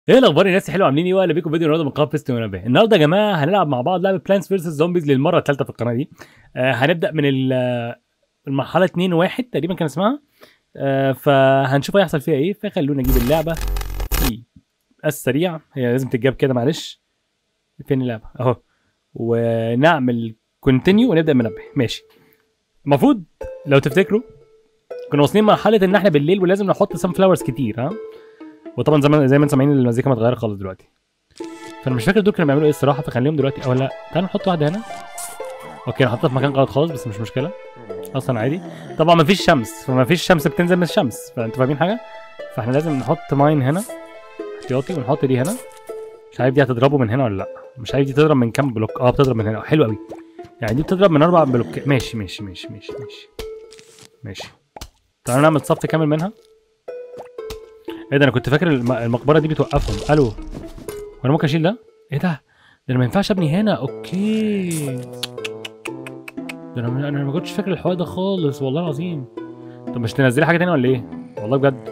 ايه الاخبار يا ناس حلوه عاملين ايه واهلا بيكم فيديو النهارده من قناه بيستون ونبه النهارده يا جماعه هنلعب مع بعض لعبه بلانس فيرسس زومبيز للمره الثالثه في القناه دي آه هنبدا من ال- آه، المرحله 2 1 تقريبا كان اسمها آه فهنشوف هيحصل فيها ايه فخلونا نجيب اللعبه في السريع هي لازم تتجاب كده معلش فين اللعبه اهو ونعمل كونتينيو ونبدا من منبه ماشي المفروض لو تفتكروا كنا واصلين مرحله ان احنا بالليل ولازم نحط سان فلاورز كتير ها وطبعا زي ما زي ما انتم سامعين المزيكا متغيره خالص دلوقتي فانا مش فاكر دول كانوا بيعملوا ايه الصراحه فخليهم دلوقتي او لا تعالوا نحط واحده هنا اوكي انا حطيتها في مكان غلط خالص بس مش مشكله اصلا عادي طبعا مفيش شمس فمفيش شمس بتنزل من الشمس فانتوا فاهمين حاجه فاحنا لازم نحط ماين هنا احتياطي ونحط دي هنا مش عارف دي هتضربه من هنا ولا لا مش عارف دي تضرب من كام بلوك اه بتضرب من هنا حلو قوي يعني دي بتضرب من اربع بلوك ماشي ماشي ماشي ماشي ماشي ماشي تعالوا نعمل صف كامل منها ايه ده انا كنت فاكر الم- المقبره دي بتوقفهم الو وانا ممكن اشيل ده ايه ده ده انا ما ينفعش ابني هنا اوكي ده انا انا ما كنتش فاكر الحوار ده خالص والله العظيم طب مش تنزلي حاجه تانية ولا ايه والله بجد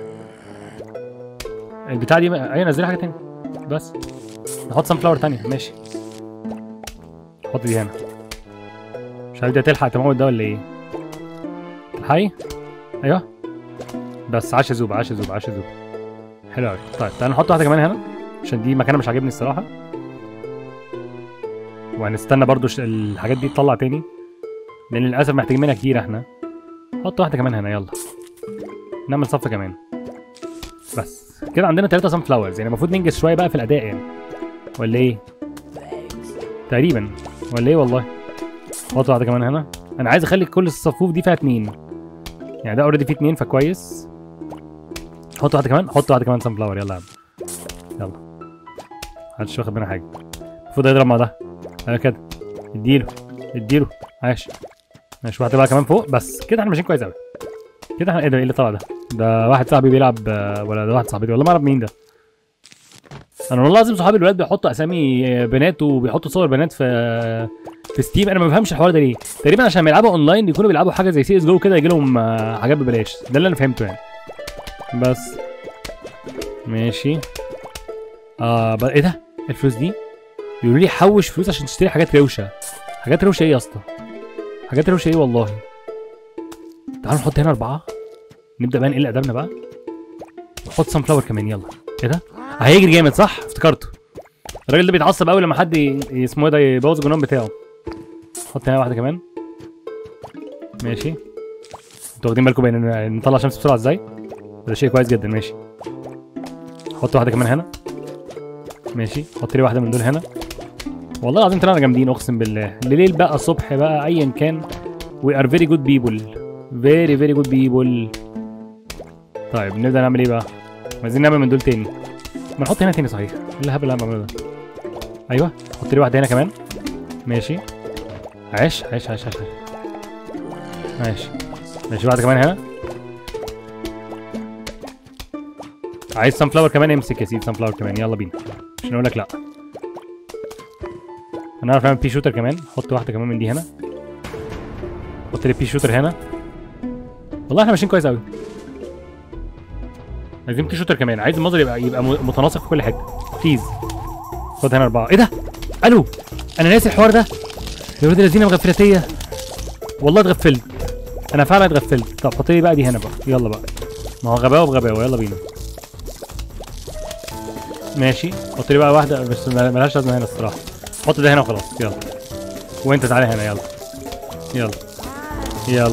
البتاع دي ايوه نزلي حاجه تانية بس نحط سان فلاور تانية ماشي حط دي هنا مش عارف دي هتلحق تموت ده ولا ايه تلحقي ايوه بس عاش زوب عاش زوب عاش زوب حلو قوي طيب تعالى نحط واحده كمان هنا عشان دي مكانها مش عاجبني الصراحه وهنستنى برضو ش- الحاجات دي تطلع تاني لان للاسف محتاجين منها كتير احنا حط واحده كمان هنا يلا نعمل صف كمان بس كده عندنا ثلاثة سان فلاورز يعني المفروض ننجز شويه بقى في الاداء يعني ولا ايه تقريبا ولا ايه والله حط واحده كمان هنا انا عايز اخلي كل الصفوف دي فيها اتنين يعني ده اوريدي فيه اتنين فكويس حط واحده كمان حط واحده كمان سان فلاور يلا يا عم يلا محدش واخد منها حاجه المفروض يضرب مع ده انا كده اديله اديله عاش ماشي واحده بقى كمان فوق بس كده احنا ماشيين كويس قوي كده احنا ايه ده ايه اللي طلع ده ده واحد صاحبي بيلعب آه، ولا ده واحد صاحبي والله ما اعرف مين ده انا والله العظيم صحابي الولاد بيحطوا اسامي آه، بنات وبيحطوا صور بنات في في ستيم انا ما بفهمش الحوار ده ليه تقريبا عشان بيلعبوا اونلاين يكونوا بيلعبوا حاجه زي سي اس جو كده يجي لهم آه، حاجات ببلاش ده اللي انا فهمته يعني بس ماشي اه ب... ايه ده الفلوس دي يقولوا لي حوش فلوس عشان تشتري حاجات روشه حاجات روشه ايه يا اسطى حاجات روشه ايه والله تعالوا نحط هنا اربعه نبدا بقى نقل ادبنا بقى نحط سان فلاور كمان يلا ايه ده هيجري جامد صح افتكرته الراجل ده بيتعصب قوي لما حد ي- اسمه ايه ده يبوظ الجنون بتاعه حط هنا واحده كمان ماشي انتوا واخدين بالكم بان نطلع شمس بسرعه ازاي ده شيء كويس جدا ماشي حط واحده كمان هنا ماشي حط لي واحده من دول هنا والله العظيم طلعنا جامدين اقسم بالله ليل بقى صبح بقى ايا كان we are very good people very very good people طيب نبدا نعمل ايه بقى عايزين نعمل من دول تاني ما نحط هنا تاني صحيح ايه الهبل اللي انا بعمله ده ايوه حط لي واحده هنا كمان ماشي عاش عاش عاش عاش عاش. ماشي ماشي واحده كمان هنا عايز سان فلاور كمان امسك يا سيدي سان فلاور كمان يلا بينا عشان اقول لك لا هنعرف نعمل بي شوتر كمان حط واحده كمان من دي هنا حط لي بي شوتر هنا والله احنا ماشيين كويس قوي عايزين بي شوتر كمان عايز المنظر يبقى يبقى م- متناسق في كل حته بليز خد هنا اربعه ايه ده الو انا ناسي الحوار ده يا ولاد الذين مغفلتيه والله اتغفلت انا فعلا اتغفلت طب حط لي بقى دي هنا بقى يلا بقى ما هو غباوه بغباوه يلا بينا ماشي حط لي بقى واحده بس ما- ملهاش لازمه هنا الصراحه حط ده هنا وخلاص يلا وانت تعالى هنا يلا يلا يلا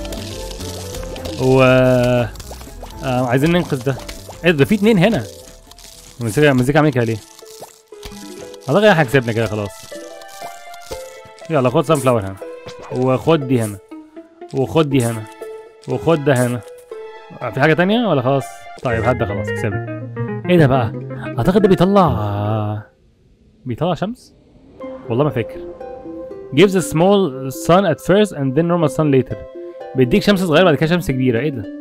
و آه عايزين ننقذ ده ايه ده ده في اتنين هنا المزيكا المزيكا عامله كده ليه؟ اعتقد احنا كسبنا كده خلاص يلا خد سان فلاور هنا وخد دي هنا وخد دي هنا وخد ده هنا في حاجة تانية ولا خلاص؟ طيب هات ده خلاص كسبنا ايه ده بقى؟ اعتقد ده بيطلع بيطلع شمس؟ والله ما فاكر gives a small sun at first and then normal sun later بيديك شمس صغيرة بعد كده شمس كبيرة ايه ده؟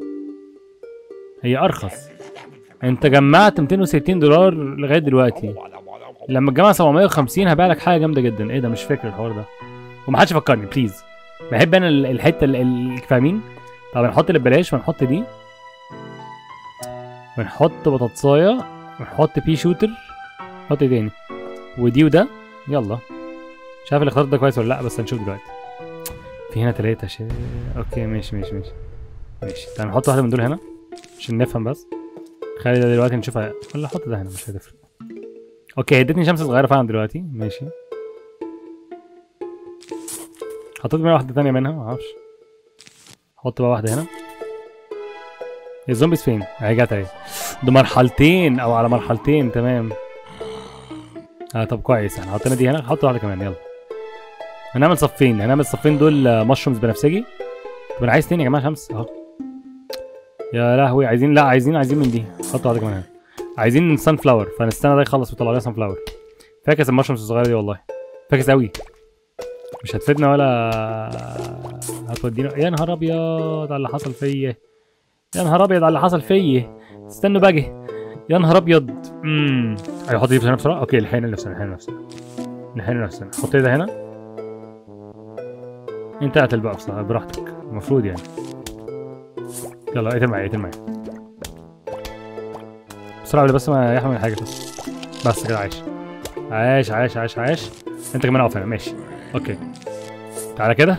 هي ارخص انت جمعت 260 دولار لغاية دلوقتي لما تجمع 750 هبيع لك حاجة جامدة جدا ايه ده مش فاكر الحوار ده ومحدش يفكرني بليز بحب انا ال- الحتة ال- ال- فاهمين؟ طب نحط اللي ببلاش ونحط دي ونحط بطاطسايه ونحط بي شوتر نحط ايه تاني ودي وده يلا مش عارف الاختيار ده كويس ولا لا بس هنشوف دلوقتي في هنا تلاتة شيء اوكي ماشي ماشي ماشي ماشي تعال نحط واحدة من دول هنا عشان نفهم بس خلي ده دلوقتي نشوفها ولا احط ده هنا مش هتفرق اوكي ادتني شمس صغيرة فعلا دلوقتي ماشي حطيت منها واحدة تانية منها معرفش حط بقى واحدة هنا الزومبيز فين؟ اهي جت اهي ده مرحلتين او على مرحلتين تمام اه طب كويس احنا حطينا دي هنا نحط واحدة كمان يلا هنعمل صفين هنعمل الصفين دول مشرومز بنفسجي طب انا عايز تاني يا جماعة شمس اهو يا لهوي عايزين لا عايزين عايزين من دي حط واحدة كمان هنا عايزين سان فلاور فنستنى ده يخلص ويطلع لنا سان فلاور فاكس المشرومز الصغيرة دي والله فاكس قوي مش هتفيدنا ولا هتودينا يا نهار ابيض على اللي حصل فيا يا نهار ابيض على اللي حصل فيا استنوا باجي يا نهار ابيض امم ايوه حط دي هنا بسرعه اوكي لحقنا نفسنا لحقنا نفسنا لحقنا نفسنا حط ده هنا انت قتل بقى بصراحه براحتك المفروض يعني يلا اقتل معايا اقتل معايا بسرعه بس ما يحمل حاجه بس بس كده عايش عايش عايش عايش عايش انت كمان اقف هنا ماشي اوكي تعالى كده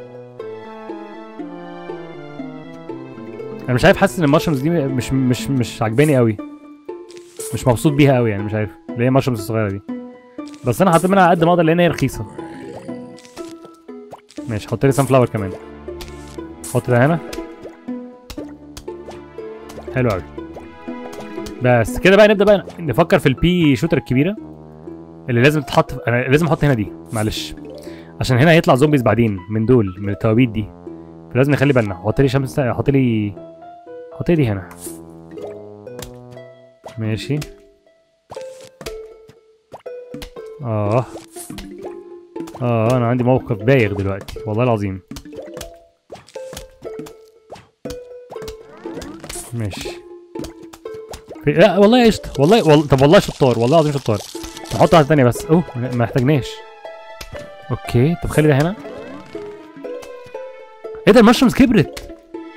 انا مش عارف حاسس ان المشرومز دي مش مش مش عجباني قوي مش مبسوط بيها قوي يعني مش عارف اللي هي المشرومز الصغيره دي بس انا حاطط منها على قد ما اقدر لان هي رخيصه ماشي حط لي سان فلاور كمان حط ده هنا حلو قوي بس كده بقى نبدا بقى نفكر في البي شوتر الكبيره اللي لازم تتحط انا لازم احط هنا دي معلش عشان هنا هيطلع زومبيز بعدين من دول من التوابيت دي فلازم نخلي بالنا حط لي شمس حط لي حط لي دي هنا ماشي اه اه انا عندي موقف بايغ دلوقتي والله العظيم ماشي في... لا والله قشطة والله وال... طب والله شطار والله العظيم شطار نحط واحدة تانية بس اوه ما احتاجناش اوكي طب خلي ده هنا ايه ده المشرومز كبرت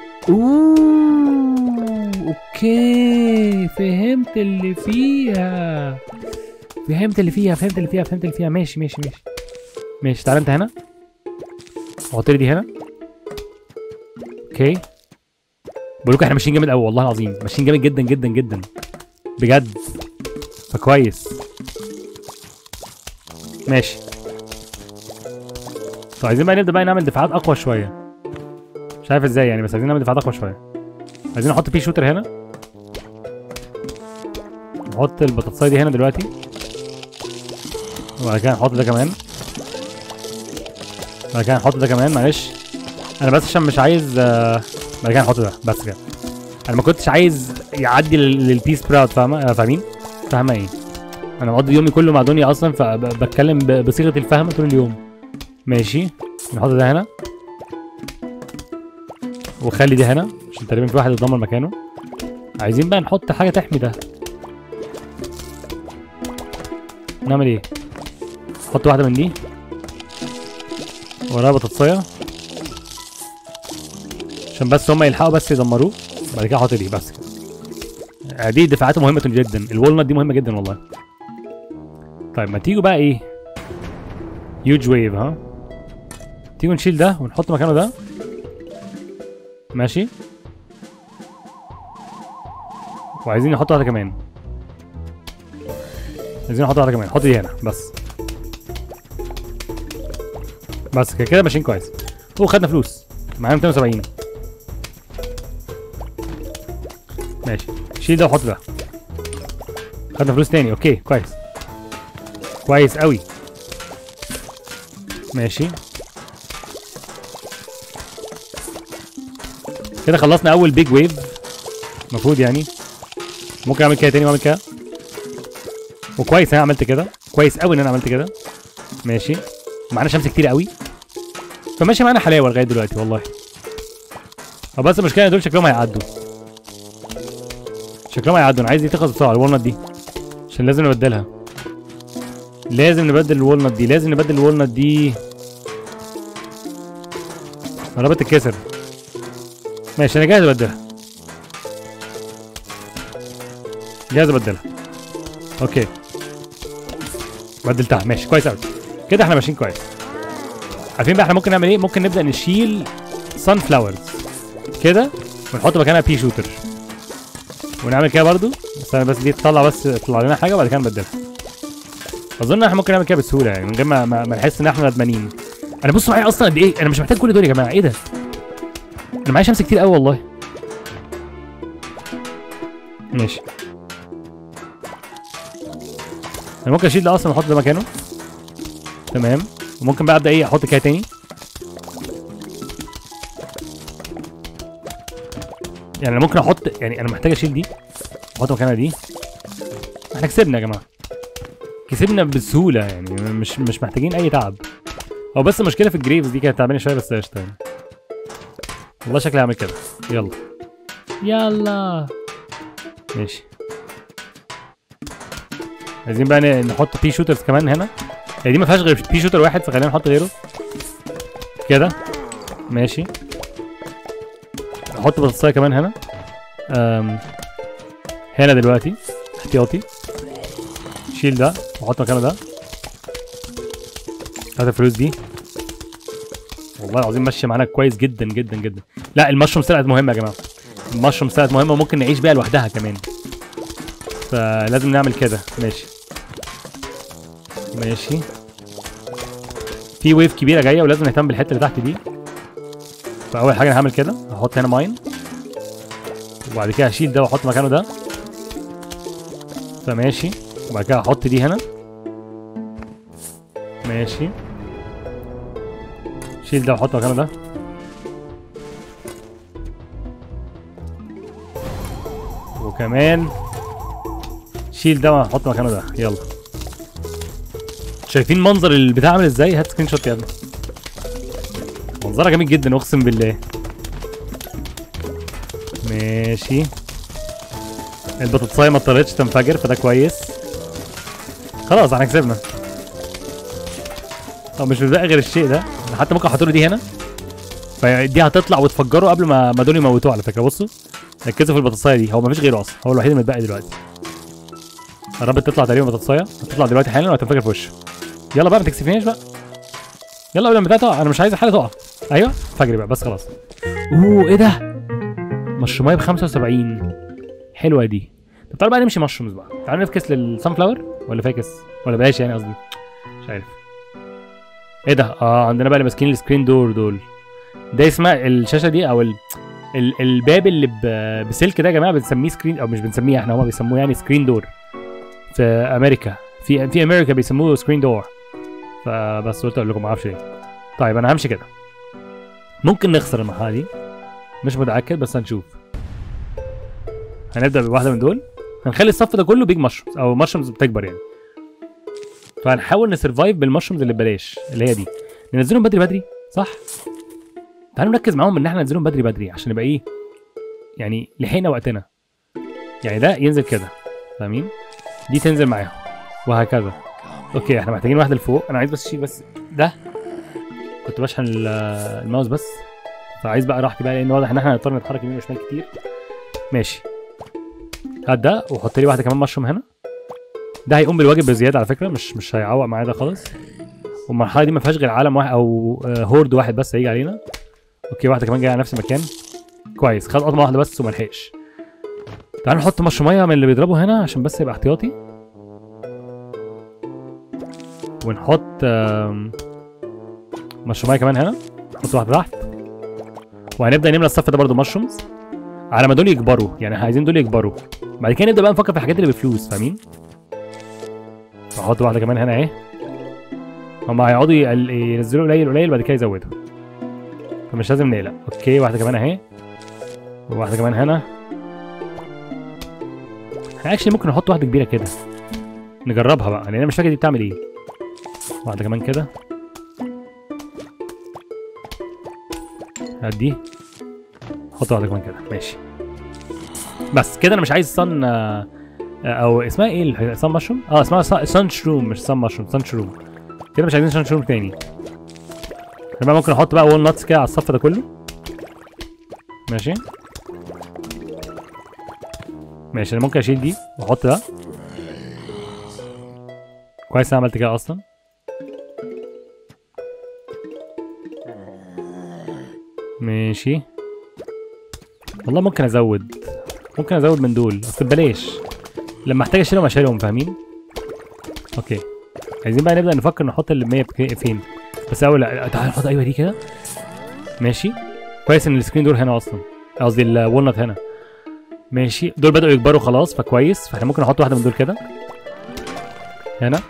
اوه اوكي فهمت اللي فيها فهمت اللي فيها فهمت اللي فيها فهمت اللي فيها ماشي ماشي ماشي ماشي تعالى انت هنا حط لي دي هنا اوكي بقول لكم احنا ماشيين جامد قوي والله العظيم ماشيين جامد جدا جدا جدا بجد فكويس ماشي طيب عايزين بقى نبدا بقى نعمل دفاعات اقوى شويه مش عارف ازاي يعني بس عايزين نعمل دفاعات اقوى شويه عايزين نحط بي شوتر هنا نحط البطاطسايه دي هنا دلوقتي وبعد كده نحط ده كمان بعد كده نحط ده كمان معلش انا بس عشان مش عايز آه، بعد كده نحط ده بس كده انا ما كنتش عايز يعدي لل- للبي سبراوت فاهمه آه، فاهمين فاهمه ايه انا مقضي يومي كله مع دنيا اصلا فبتكلم بصيغه الفهم طول اليوم ماشي نحط ده هنا وخلي ده هنا عشان تقريبا في واحد اتدمر مكانه عايزين بقى نحط حاجه تحمي ده نعمل ايه نحط واحده من دي وراها بطاطسايه عشان بس هم يلحقوا بس يدمروه بعد كده احط دي بس كده آه، دي دفاعات مهمه جدا الولنت دي مهمه جدا والله طيب ما تيجوا بقى ايه هيوج ويف ها تيجوا نشيل ده ونحط مكانه ده ماشي وعايزين نحط واحده كمان عايزين نحط واحده كمان حط دي هنا بس بس كده كده ماشيين كويس هو خدنا فلوس معانا 270 ماشي شيل ده وحط ده خدنا فلوس تاني اوكي كويس كويس قوي ماشي كده خلصنا اول بيج ويف المفروض يعني ممكن اعمل كده تاني واعمل كده وكويس ان انا عملت كده كويس قوي ان انا عملت كده ماشي معانا شمس كتير قوي فماشي معانا حلاوه لغايه دلوقتي والله طب بس المشكله إن دول شكلهم هيعدوا شكلهم هيعدوا انا عايز دي تخلص بسرعه الوالنت دي عشان لازم نبدلها لازم نبدل الوالنت دي لازم نبدل الوالنت دي قربت تتكسر ماشي انا جاهز ابدلها جاهز ابدلها اوكي بدلتها ماشي كويس قوي كده احنا ماشيين كويس عارفين بقى احنا ممكن نعمل ايه ممكن نبدا نشيل سان فلاورز كده ونحط مكانها بي شوتر ونعمل كده برضو بس انا بس دي تطلع بس تطلع لنا حاجه وبعد كده نبدلها اظن احنا ممكن نعمل كده بسهوله يعني من غير ما ما, ما نحس ان احنا ندمانين انا بصوا معايا اصلا قد ايه انا مش محتاج كل دول يا جماعه ايه ده انا معايا شمس كتير قوي والله ماشي انا ممكن اشيل ده اصلا واحط ده مكانه تمام وممكن بقى ابدا ايه احط كده تاني يعني انا ممكن احط يعني انا محتاج اشيل دي احط مكانها دي احنا كسبنا يا جماعه كسبنا بسهوله يعني مش مش محتاجين اي تعب هو بس المشكله في الجريفز دي كانت تعبانه شويه بس قشطه يعني والله شكلي هعمل كده يلا يلا ماشي عايزين بقى ن- نحط بي شوترز كمان هنا هي دي ما فيهاش غير بي شوتر واحد فخلينا نحط غيره كده ماشي نحط بطاطسايه كمان هنا أم. هنا دلوقتي احتياطي شيل ده وحط مكانه ده هات الفلوس دي والله العظيم ماشيه معانا كويس جدا جدا جدا لا المشروم طلعت مهمه يا جماعه المشروم طلعت مهمه وممكن نعيش بيها لوحدها كمان فلازم نعمل كده ماشي ماشي في ويف كبيره جايه ولازم نهتم بالحته اللي تحت دي فاول حاجه انا هعمل كده هحط هنا ماين وبعد كده هشيل ده واحط مكانه ده فماشي وبعد كده هحط دي هنا ماشي شيل ده وحط مكانه ده وكمان شيل ده وحط مكانه ده يلا شايفين منظر البتاع عامل ازاي هات سكرين شوت يا ابني منظرها جميل جدا اقسم بالله ماشي البطاطسايه ما اضطرتش تنفجر فده كويس خلاص احنا كسبنا طب مش متبقى غير الشيء ده أنا حتى ممكن احط له دي هنا فدي هتطلع وتفجره قبل ما ما دول يموتوه على فكره بصوا ركزوا في البطاطسايه دي هو مفيش غيره اصلا هو الوحيد اللي متبقي دلوقتي قربت تطلع تقريبا بطاطسايه هتطلع دلوقتي حالا وهتنفجر في وشه يلا بقى ما تكسفنيش بقى يلا قبل ما البتاع تقع انا مش عايز حاجه تقع ايوه فجري بقى بس خلاص اوه ايه ده مشرومايه ب 75 حلوه دي طب تعالوا بقى نمشي مشرومز بقى تعالوا نفكس للسان فلاور ولا فاكس ولا بلاش يعني قصدي مش عارف ايه ده اه عندنا بقى اللي ماسكين السكرين دور دول ده اسمها الشاشه دي او ال... ال... الباب اللي ب... بسلك ده يا جماعه بنسميه سكرين او مش بنسميه احنا هما بيسموه يعني سكرين دور في امريكا في في امريكا بيسموه سكرين دور فبس قلت اقول لكم ما اعرفش ليه طيب انا همشي كده ممكن نخسر المرحله دي مش متاكد بس هنشوف هنبدا بواحده من دول هنخلي الصف ده كله بيج مشرومز او مشرومز بتكبر يعني فهنحاول نسرفايف بالمشرومز اللي ببلاش اللي هي دي ننزلهم بدري بدري صح تعالوا نركز معاهم ان احنا ننزلهم بدري بدري عشان يبقى ايه يعني لحقنا وقتنا يعني ده ينزل كده فاهمين دي تنزل معاهم وهكذا اوكي احنا محتاجين واحده لفوق انا عايز بس اشيل بس ده كنت بشحن ال- الماوس بس فعايز بقى راحتي بقى لان واضح ان احنا هنضطر نتحرك يمين وشمال كتير ماشي هات ده وحط لي واحده كمان مشروم هنا ده هيقوم بالواجب بزياده على فكره مش مش هيعوق معايا ده خالص والمرحله دي ما فيهاش غير عالم واحد او آه، هورد واحد بس هيجي علينا اوكي واحده كمان جايه على نفس المكان كويس خد قطمه واحده بس وما لحقش تعال نحط مشروميه من اللي بيضربوا هنا عشان بس يبقى احتياطي ونحط آم، مشروميه كمان هنا نحط واحده تحت وهنبدا نملى الصف ده برضو مشرومز على ما دول يكبروا يعني عايزين دول يكبروا بعد كده نبدا بقى نفكر في الحاجات اللي بفلوس فاهمين احط واحده كمان هنا اهي هما هيقعدوا يقل- ينزلوا قليل قليل بعد كده يزودوا فمش لازم نقلق اوكي واحده كمان اهي وواحده كمان هنا احنا اكشلي ممكن نحط واحده كبيره كده نجربها بقى لان انا مش فاكر دي بتعمل ايه واحده كمان كده هات دي حط واحده كمان كده ماشي بس كده انا مش عايز صن آه، او اسمها ايه الصن مشروم اه اسمها صن شروم مش صن مشروم صن شروم كده مش عايزين صن شروم تاني انا بقى ممكن احط بقى وول ناتس كده على الصف ده كله ماشي ماشي انا ممكن اشيل دي واحط ده كويس انا عملت كده اصلا ماشي والله ممكن ازود ممكن ازود من دول اصل ببلاش لما احتاج اشيلهم اشيلهم فاهمين اوكي عايزين بقى نبدا نفكر نحط ال 100 بك- فين بس اول تعال نحط ايوه دي كده ماشي كويس ان السكرين دول هنا اصلا قصدي الولنت هنا ماشي دول بدأوا يكبروا خلاص فكويس فاحنا ممكن نحط واحده من دول كده هنا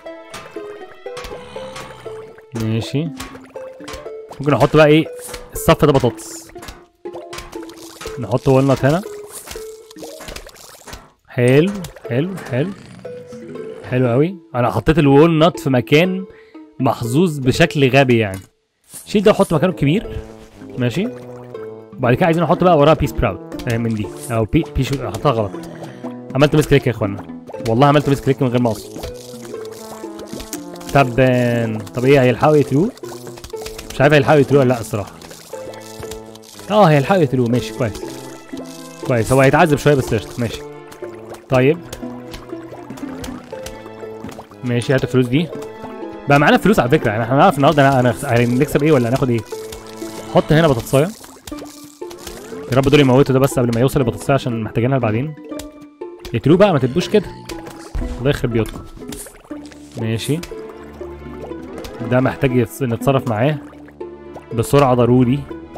ماشي ممكن نحط بقى ايه الصف ده بطاطس نحط والنت هنا حلو حلو حلو حلو قوي انا حطيت الوالنت في مكان محظوظ بشكل غبي يعني شيل ده وحط مكانه الكبير ماشي وبعد كده عايزين نحط بقى وراها بيس براود آه، من دي او بي بي شو حطها غلط عملت ميس كليك يا اخوانا والله عملت ميس كليك من غير ما اقصد تبان طب ايه هيلحقوا يقتلوه مش عارف هيلحقوا يقتلوه ولا لا الصراحه اه هيلحقوا يقتلوه ماشي كويس كويس هو هيتعذب شويه بس قشطه ماشي طيب ماشي هات الفلوس دي بقى معانا فلوس على فكره يعني احنا هنعرف النهارده انا هنكسب ايه ولا هناخد ايه حط هنا بطاطسايه يا رب دول يموتوا ده بس قبل ما يوصل البطاطسايه عشان محتاجينها بعدين اقتلوه بقى ما تبقوش كده الله يخرب بيوتكم ماشي ده محتاج يتص- نتصرف معاه بسرعه ضروري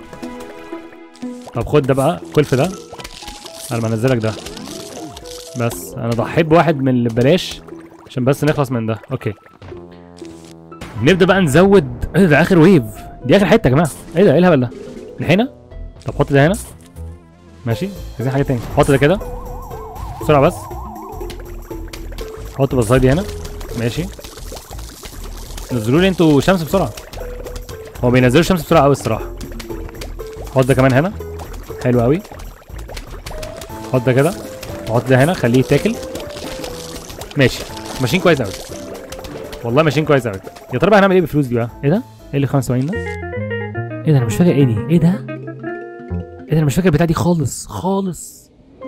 طب خد ده بقى كل في ده انا ما انزلك ده بس انا ضحيت بواحد من اللي ببلاش عشان بس نخلص من ده اوكي نبدا بقى نزود ايه ده اخر ويف دي اخر حته يا جماعه ايه ده ايه الهبل ده من هنا طب حط ده هنا ماشي عايزين حاجه تاني حط ده كده بسرعه بس حط بصايه دي هنا ماشي نزلوا لي انتوا شمس بسرعه هو بينزلوا شمس بسرعه قوي الصراحه حط ده كمان هنا حلو قوي حط ده كده وحط ده هنا خليه يتاكل ماشي ماشيين كويس قوي والله ماشيين كويس قوي يا ترى بقى هنعمل ايه بالفلوس دي بقى ايه ده ايه اللي 75 ده ايه ده انا مش فاكر ايه دي ايه ده ايه ده انا مش فاكر البتاع دي خالص خالص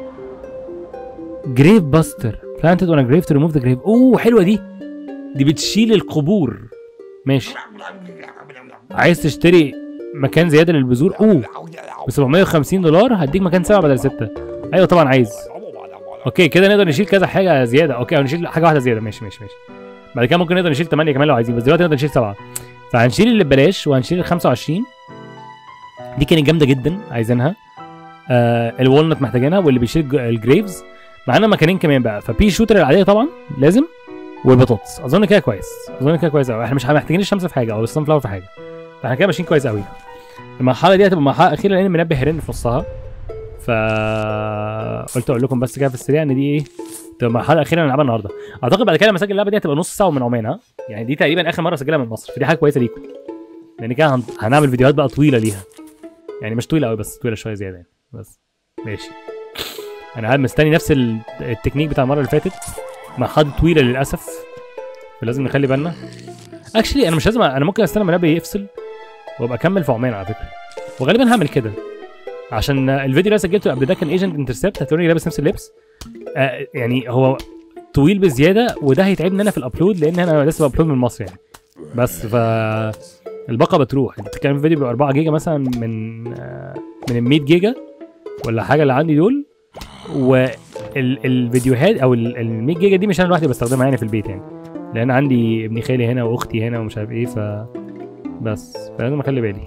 جريف باستر planted on a grave to remove the grave اوه حلوه دي دي بتشيل القبور ماشي عايز تشتري مكان زياده للبذور اوه ب 750 دولار هديك مكان سبعه بدل سته ايوه طبعا عايز اوكي كده نقدر نشيل كذا حاجه زياده اوكي او نشيل حاجه واحده زياده ماشي ماشي ماشي بعد كده ممكن نقدر نشيل 8 كمان لو عايزين بس دلوقتي نقدر نشيل سبعه فهنشيل اللي ببلاش وهنشيل ال 25 دي كانت جامده جدا عايزينها آه الوالنت محتاجينها واللي بيشيل الج- الجريفز معانا مكانين كمان بقى فبي شوتر العاديه طبعا لازم والبطاطس اظن كده كويس اظن كده كويس قوي احنا مش محتاجين الشمس في حاجه او الصن فلاور في حاجه فاحنا كده ماشيين كويس قوي المرحله دي هتبقى مرحله اخيره لان المنبه هيرن في نصها ف قلت اقول لكم بس كده في السريع ان دي ايه تبقى المرحله الاخيره اللي نلعبها النهارده اعتقد بعد كده لما اسجل اللعبه دي هتبقى نص ساعه من عمان ها يعني دي تقريبا اخر مره اسجلها من مصر فدي حاجه كويسه ليكم لان كده هن... هنعمل فيديوهات بقى طويله ليها يعني مش طويله قوي بس طويله شويه زياده يعني بس ماشي انا قاعد مستني نفس ال- التكنيك بتاع المره اللي فاتت مرحله طويله للاسف فلازم نخلي بالنا اكشلي انا مش لازم انا ممكن استنى المنبه يفصل وابقى اكمل في عمان على فكره وغالبا هعمل كده عشان الفيديو اللي انا سجلته قبل ده كان ايجنت انترسبت هتلاقوني لابس نفس اللبس آه يعني هو طويل بزياده وده هيتعبني انا في الابلود لان انا لسه بابلود من مصر يعني بس ف الباقه بتروح انت بتتكلم في فيديو ب 4 جيجا مثلا من آه من ال 100 جيجا ولا حاجه اللي عندي دول والفيديوهات او ال 100 جيجا دي مش انا لوحدي بستخدمها يعني في البيت يعني لان عندي ابن خالي هنا واختي هنا ومش عارف ايه ف بس فلازم اخلي بالي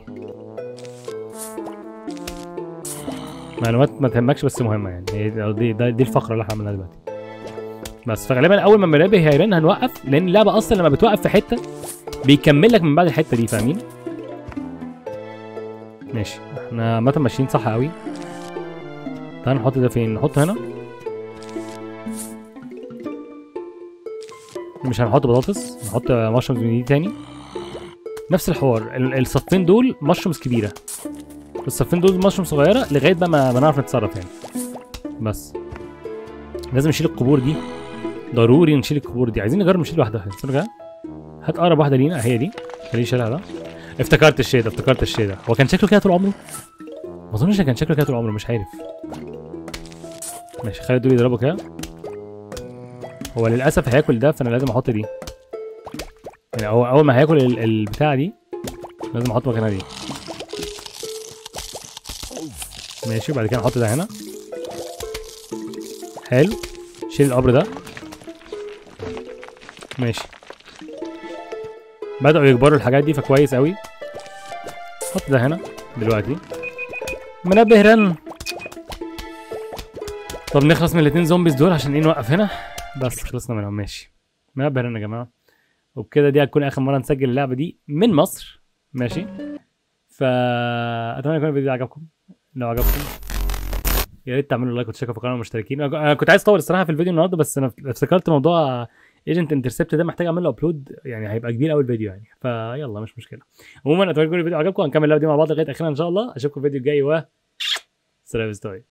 معلومات ما تهمكش بس مهمه يعني هي دي, دي, دي الفقره اللي احنا عملناها دلوقتي بس فغالبا اول ما المنبه هيرن هنوقف لان اللعبه اصلا لما بتوقف في حته بيكمل لك من بعد الحته دي فاهمين ماشي احنا عامه ماشيين صح قوي تعال نحط ده فين نحطه هنا مش هنحط بطاطس نحط مشرومز من دي تاني نفس الحوار ال- الصفين دول مشرومز كبيره الصفين دول مشروم صغيره لغايه بقى ما ما نعرف نتصرف يعني بس لازم نشيل القبور دي ضروري نشيل القبور دي عايزين نجرب نشيل واحده استنى كده هات اقرب واحده لينا هي دي خليه يشيلها ده افتكرت الشيء ده افتكرت الشيء ده هو كان شكله كده طول عمره ما اظنش كان شكله كده طول عمره مش عارف ماشي خلي دول يضربوا كده هو للاسف هياكل ده فانا لازم احط دي يعني هو اول ما هياكل ال- البتاعه دي لازم احط مكانها دي ماشي وبعد كده نحط ده هنا حلو شيل القبر ده ماشي بدأوا يكبروا الحاجات دي فكويس قوي حط ده هنا دلوقتي منبه رن طب نخلص من الاتنين زومبيز دول عشان ايه نوقف هنا بس خلصنا منهم ماشي منبه رن يا جماعه وبكده دي هتكون اخر مره نسجل اللعبه دي من مصر ماشي فاتمنى يكون الفيديو ده عجبكم لو عجبكم يا ريت تعملوا لايك وتشتركوا في القناه ومشتركين انا أنا كنت عايز اطول الصراحه في الفيديو النهارده بس انا افتكرت موضوع ايجنت انترسبت ده محتاج اعمل له ابلود يعني هيبقى كبير قوي الفيديو يعني فيلا مش مشكله عموما اتمنى يكون الفيديو عجبكم هنكمل اللعبه دي مع بعض لغايه اخيرا ان شاء الله اشوفكم الفيديو الجاي و سلام ستوري